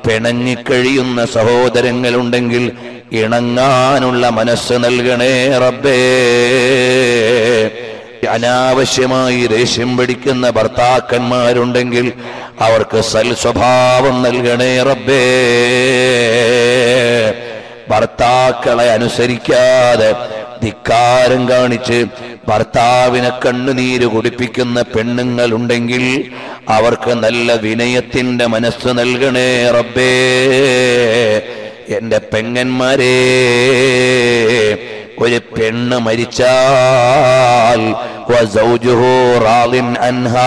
പിണങ്ങിക്കഴിയുന്ന സഹോദരങ്ങളുണ്ടെങ്കിൽ ഇണങ്ങാനുള്ള മനസ്സ് നൽകണേ റബ്ബേ അനാവശ്യമായി ദേഷ്യം പിടിക്കുന്ന ഭർത്താക്കന്മാരുണ്ടെങ്കിൽ അവർക്ക് സൽ സ്വഭാവം നൽകണേ റബ്ബേ ഭർത്താക്കളെ അനുസരിക്കാതെ ധിക്കാരം കാണിച്ച് ഭർത്താവിനെ കണ്ണുനീര് കുടിപ്പിക്കുന്ന പെണ്ണുങ്ങളുണ്ടെങ്കിൽ അവർക്ക് നല്ല വിനയത്തിന്റെ മനസ്സ് നൽകണേ റബ്ബേ എന്റെ പെങ്ങന്മാരെ ഒരു പെണ്ണ് മരിച്ചാൽ വസൗജുഹു റാളിൻ അൻഹാ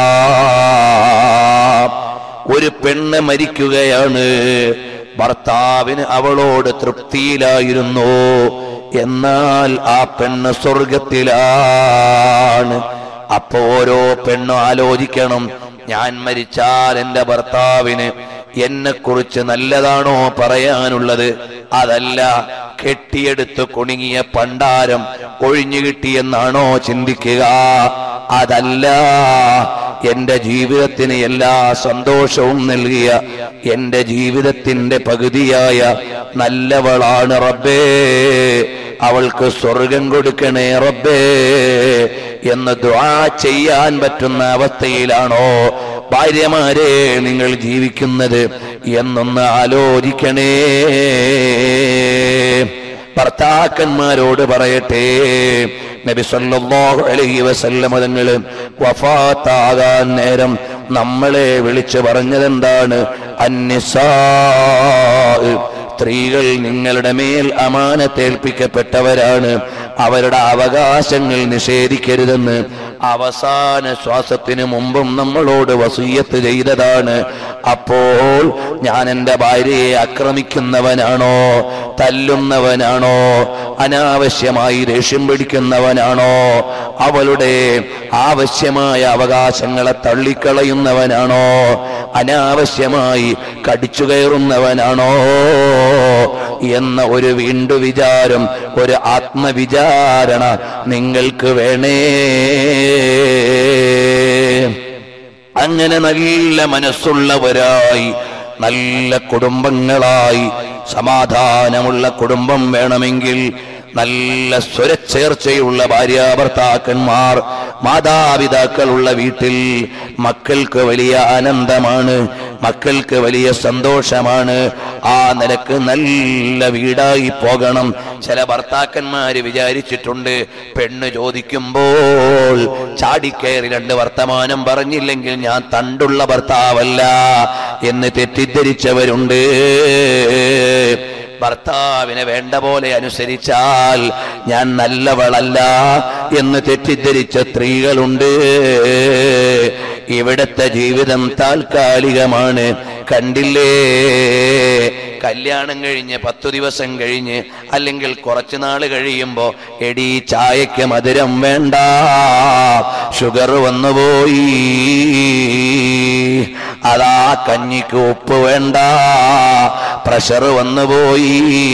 ഒരു പെണ്ണ് മരിക്കുകയാണ് ഭർത്താവിന് അവളോട് തൃപ്തിയിലായിരുന്നു എന്നാൽ ആ പെണ്ണ് സ്വർഗത്തിലാണ് അപ്പോ ഓരോ പെണ്ണും ആലോചിക്കണം ഞാൻ മരിച്ചാൽ എന്റെ ഭർത്താവിന് എന്നെ കുറിച്ച് നല്ലതാണോ പറയാനുള്ളത് അതല്ല കെട്ടിയെടുത്ത് കുണുങ്ങിയ പണ്ടാരം ഒഴിഞ്ഞു കിട്ടിയെന്നാണോ ചിന്തിക്കുക അതല്ല എന്റെ ജീവിതത്തിന് എല്ലാ സന്തോഷവും നൽകിയ എന്റെ ജീവിതത്തിന്റെ പകുതിയായ നല്ലവളാണ് റബ്ബേ അവൾക്ക് സ്വർഗം കൊടുക്കണേ റബ്ബേ എന്ന് ദ്വാ ചെയ്യാൻ പറ്റുന്ന അവസ്ഥയിലാണോ ഭാര്യമാരെ നിങ്ങൾ ജീവിക്കുന്നത് എന്നൊന്ന് ആലോചിക്കണേ ഭർത്താക്കന്മാരോട് പറയട്ടെ നബി സല്ലല്ലാഹു അലൈഹി വസല്ലം തങ്ങൾ വഫാത്താകാൻ നേരം നമ്മളെ വിളിച്ചു പറഞ്ഞതെന്താണ് അന്നിസാ സ്ത്രീകൾ നിങ്ങളുടെ മേൽ അമാനത്തേൽപ്പിക്കപ്പെട്ടവരാണ് അവരുടെ അവകാശങ്ങൾ നിഷേധിക്കരുതെന്ന് അവസാന ശ്വാസത്തിന് മുമ്പും നമ്മളോട് വസൂയത്ത് ചെയ്തതാണ് അപ്പോൾ ഞാൻ എൻ്റെ ഭാര്യയെ ആക്രമിക്കുന്നവനാണോ തല്ലുന്നവനാണോ അനാവശ്യമായി ദേഷ്യം പിടിക്കുന്നവനാണോ അവളുടെ ആവശ്യമായ അവകാശങ്ങളെ തള്ളിക്കളയുന്നവനാണോ അനാവശ്യമായി കടിച്ചു കയറുന്നവനാണോ എന്ന ഒരു വീണ്ടു വിചാരം ഒരു ആത്മവിചാരണ നിങ്ങൾക്ക് വേണേ അങ്ങനെ നല്ല മനസ്സുള്ളവരായി നല്ല കുടുംബങ്ങളായി സമാധാനമുള്ള കുടുംബം വേണമെങ്കിൽ നല്ല സ്വരച്ചേർച്ചയുള്ള ഭാര്യാഭർത്താക്കന്മാർ മാതാപിതാക്കളുള്ള വീട്ടിൽ മക്കൾക്ക് വലിയ ആനന്ദമാണ് മക്കൾക്ക് വലിയ സന്തോഷമാണ് ആ നിലക്ക് നല്ല വീടായി പോകണം ചില ഭർത്താക്കന്മാര് വിചാരിച്ചിട്ടുണ്ട് പെണ്ണ് ചോദിക്കുമ്പോൾ ചാടിക്കയറി രണ്ട് വർത്തമാനം പറഞ്ഞില്ലെങ്കിൽ ഞാൻ തണ്ടുള്ള ഭർത്താവല്ല എന്ന് തെറ്റിദ്ധരിച്ചവരുണ്ട് ഭർത്താവിനെ വേണ്ട പോലെ അനുസരിച്ചാൽ ഞാൻ നല്ലവളല്ല എന്ന് തെറ്റിദ്ധരിച്ച സ്ത്രീകളുണ്ട് ഇവിടത്തെ ജീവിതം താൽക്കാലികമാണ് കണ്ടില്ലേ കല്യാണം കഴിഞ്ഞ് പത്തു ദിവസം കഴിഞ്ഞ് അല്ലെങ്കിൽ കുറച്ചു നാള് കഴിയുമ്പോ എടി ചായക്ക് മധുരം വേണ്ട ഷുഗർ വന്നുപോയി അതാ കഞ്ഞിക്ക് ഉപ്പ് വേണ്ട പ്രഷർ വന്നുപോയി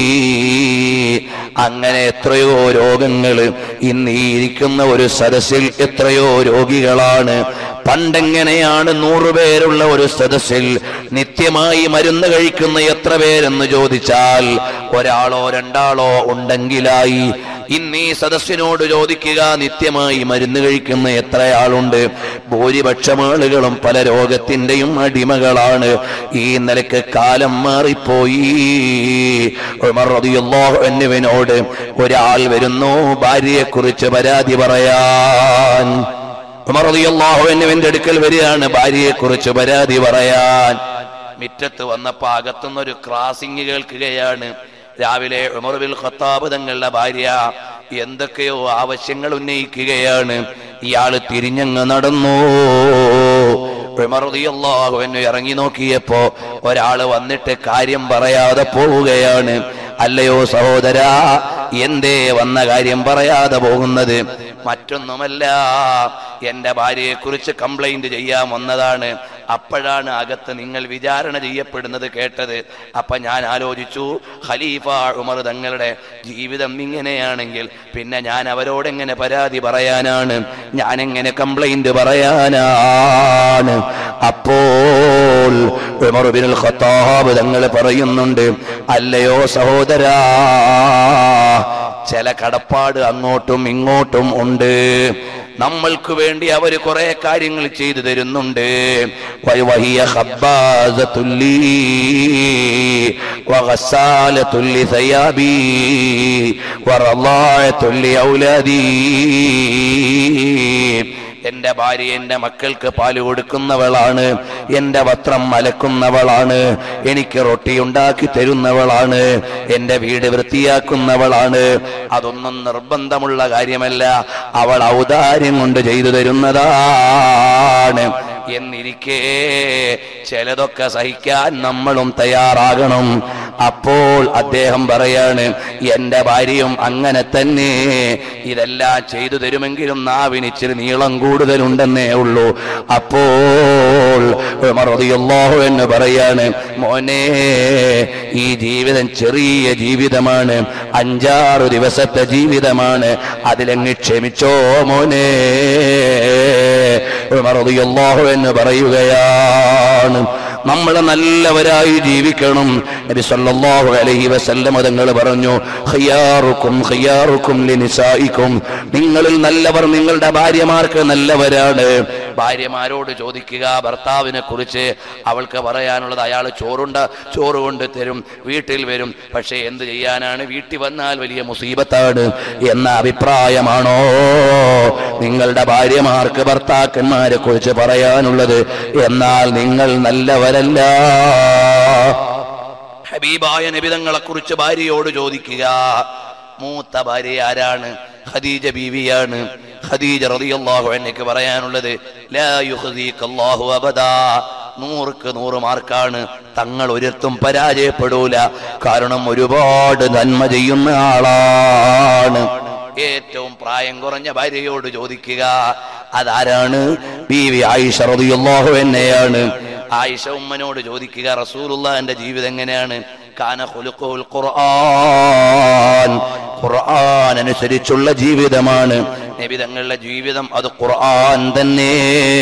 അങ്ങനെ എത്രയോ രോഗങ്ങൾ ഇന്ന് ഈ ഇരിക്കുന്ന ഒരു സദസ്സിൽ എത്രയോ രോഗികളാണ് പണ്ടെങ്ങനെയാണ് നൂറുപേരുള്ള ഒരു സദസ്സിൽ നിത്യമായി മരുന്ന് കഴിക്കുന്ന എത്ര പേരെന്ന് ചോദിച്ചാൽ ഒരാളോ രണ്ടാളോ ഉണ്ടെങ്കിലായി ഇന്ന് ഈ സദസ്സിനോട് ചോദിക്കുക നിത്യമായി മരുന്ന് കഴിക്കുന്ന എത്ര ആളുണ്ട് ഭൂരിപക്ഷം ആളുകളും പല രോഗത്തിന്റെയും അടിമകളാണ് ഈ നിലക്ക് കാലം മാറിപ്പോയി ഉമർ റളിയല്ലാഹു അൻഹുവിനോട് ഒരാൾ വരുന്നു ഭാര്യയെ കുറിച്ച് പരാതി പറയാൻ ഉമർ റളിയല്ലാഹു അൻഹുവിന്റെ അടുക്കൽ വരികയാണ് ഭാര്യയെ കുറിച്ച് പരാതി പറയാൻ മിറ്റത്ത് വന്നപ്പോ അകത്തുനിന്നൊരു ക്രാസിംഗ് കേൾക്കുകയാണ് രാവിലെ ഉമർ ബിൽ ഖത്താബ് തങ്ങളുടെ ഭാര്യ എന്തൊക്കെയോ ആവശ്യങ്ങൾ ഉന്നയിക്കുകയാണ് ഇയാള് തിരിഞ്ഞങ്ങ് നടന്നു ഉമർ റളിയല്ലാഹു അൻഹു ഇറങ്ങി നോക്കിയപ്പോ ഒരാള് വന്നിട്ട് കാര്യം പറയാതെ പോവുകയാണ് അല്ലയോ സഹോദരാ എന്തേ വന്ന കാര്യം പറയാതെ പോകുന്നത് മറ്റൊന്നുമല്ല എന്റെ ഭാര്യയെ കുറിച്ച് കംപ്ലൈന്റ് ചെയ്യാൻ വന്നതാണ് അപ്പോഴാണ് അകത്ത് നിങ്ങൾ വിചാരണ ചെയ്യപ്പെടുന്നത് കേട്ടത് അപ്പൊ ഞാൻ ആലോചിച്ചു ഖലീഫ ഉമർ തങ്ങളുടെ ജീവിതം ഇങ്ങനെയാണെങ്കിൽ പിന്നെ ഞാൻ അവരോട് എങ്ങനെ പരാതി പറയാനാണ് ഞാൻ എങ്ങനെ കംപ്ലൈന്റ് പറയാനാണ് അപ്പോൾ ഉമർ ബിനുൽ ഖത്താബ് തങ്ങൾ പറയുന്നുണ്ട് അല്ലയോ സഹോദരാ ചില കടപ്പാട് അങ്ങോട്ടും ഇങ്ങോട്ടും ഉണ്ട് നമ്മൾക്ക് വേണ്ടി അവർ കുറെ കാര്യങ്ങൾ ചെയ്തു തരുന്നുണ്ട് വ- വഹിയ ഖബ്ബാസത്തുല്ലി വഗസ്സാലത്തുല്ലി സയാബി വറളായത്തുല്ലി ഔലാദി എന്റെ ഭാര്യ എന്റെ മക്കൾക്ക് പാല് കൊടുക്കുന്നവളാണ് എന്റെ വസ്ത്രം അലക്കുന്നവളാണ് എനിക്ക് റൊട്ടി ഉണ്ടാക്കി തരുന്നവളാണ് എന്റെ വീട് വൃത്തിയാക്കുന്നവളാണ് അതൊന്നും നിർബന്ധമുള്ള കാര്യമല്ല അവൾ ഔദാര്യം കൊണ്ട് ചെയ്തു തരുന്നതാണ് എന്നിരിക്കെ ചിലതൊക്കെ സഹിക്കാൻ നമ്മളും തയ്യാറാകണം അപ്പോൾ അദ്ദേഹം പറയാണ് എന്റെ ഭാര്യയും അങ്ങനെ തന്നെ ഇതെല്ലാം ചെയ്തു തരുമെങ്കിലും നാവിന് ഇച്ചിരി നീളം കൂടുതലുണ്ടെന്നേ ഉള്ളൂ അപ്പോൾ ഉമർ റളിയല്ലാഹു എന്ന് പറയാണ് മോനെ ഈ ജീവിതം ചെറിയ ജീവിതമാണ് അഞ്ചാറ് ദിവസത്തെ ജീവിതമാണ് അതിലങ്ങ് ക്ഷമിച്ചോ മോനെ ഉമർ റളിയല്ലാഹു എന്ന് പറയുകയാണ് നമ്മൾ നല്ലവരായി ജീവിക്കണം നബി സല്ലല്ലാഹു അലൈഹി വസല്ലം തങ്ങൾ പറഞ്ഞു ഖിയാറുക്കും ഖിയാറുക്കും ലിനിസായിക്കും നിങ്ങളിൽ നല്ലവർ നിങ്ങളുടെ ഭാര്യമാർക്ക് നല്ലവരാണ് ഭാര്യമാരോട് ചോദിക്കുക ഭർത്താവിനെ കുറിച്ച് അവൾക്ക് പറയാനുള്ളത് അയാൾ ചോറുണ്ട് ചോറ് കൊണ്ട് തരും വീട്ടിൽ വരും പക്ഷേ എന്ത് ചെയ്യാനാണ് വീട്ടിൽ വന്നാൽ വലിയ മുസീബത്താണ് എന്ന അഭിപ്രായമാണോ നിങ്ങളുടെ ഭാര്യമാർക്ക് ഭർത്താക്കന്മാരെ കുറിച്ച് പറയാനുള്ളത് എന്നാൽ നിങ്ങൾ നല്ലവരല്ല ഹബീബായ നബിതങ്ങളെ കുറിച്ച് ഭാര്യയോട് ചോദിക്കുക മൂത്ത ഭാര്യ ആരാണ് ഖദീജ ബീവിയാണ് ഖദീജ റളിയല്ലാഹു അൻഹയ്ക്ക് പറയാനുള്ളത് ലാ യുഖ്ദീക അല്ലാഹു അബദാ നൂറുക്ക് നൂറ് മാർക്കാണ് തങ്ങൾ ഒരിടത്തും പരാജയപ്പെടൂല കാരണം ഒരുപാട് നന്മ ചെയ്യുന്ന ആളാണ് ഏറ്റവും പ്രായം കുറഞ്ഞ ഭാര്യയോട് ചോദിക്കുക അതാരാണ് ബീവി ആയിഷ റളിയല്ലാഹു എന്നെയാണ് ആയിഷ ഉമ്മനോട് ചോദിക്കുക റസൂലുള്ളാഹിന്റെ ജീവിതം എങ്ങനെയാണ് കാന ഖുലുഖുൽ ഖുർആൻ ഖുർആൻ അനുസരിച്ചുള്ള ജീവിതമാണ് നബി തങ്ങളുടെ ജീവിതം അത് ഖുർആൻ തന്നെ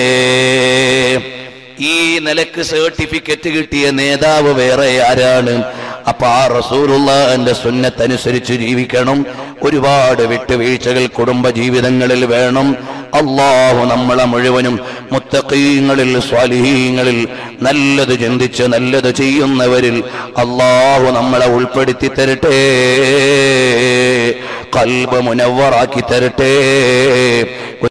ഈ നിലക്ക് സർട്ടിഫിക്കറ്റ് കിട്ടിയ നേതാവ് വേറെ ആരാണ് അപ്പൊ ആ റസൂലുള്ളാന്റെ സുന്നത്തനുസരിച്ച് ജീവിക്കണം ഒരുപാട് വിട്ടുവീഴ്ചകൾ കുടുംബ ജീവിതങ്ങളിൽ വേണം അള്ളാഹു നമ്മളെ മുഴുവനും മുത്തഖീങ്ങളിൽ സ്വാലിഹീങ്ങളിൽ നല്ലത് ചിന്തിച്ച് നല്ലത് ചെയ്യുന്നവരിൽ അള്ളാഹു നമ്മളെ ഉൾപ്പെടുത്തി തരട്ടെ കൽബ് മുനവറാക്കി തരട്ടെ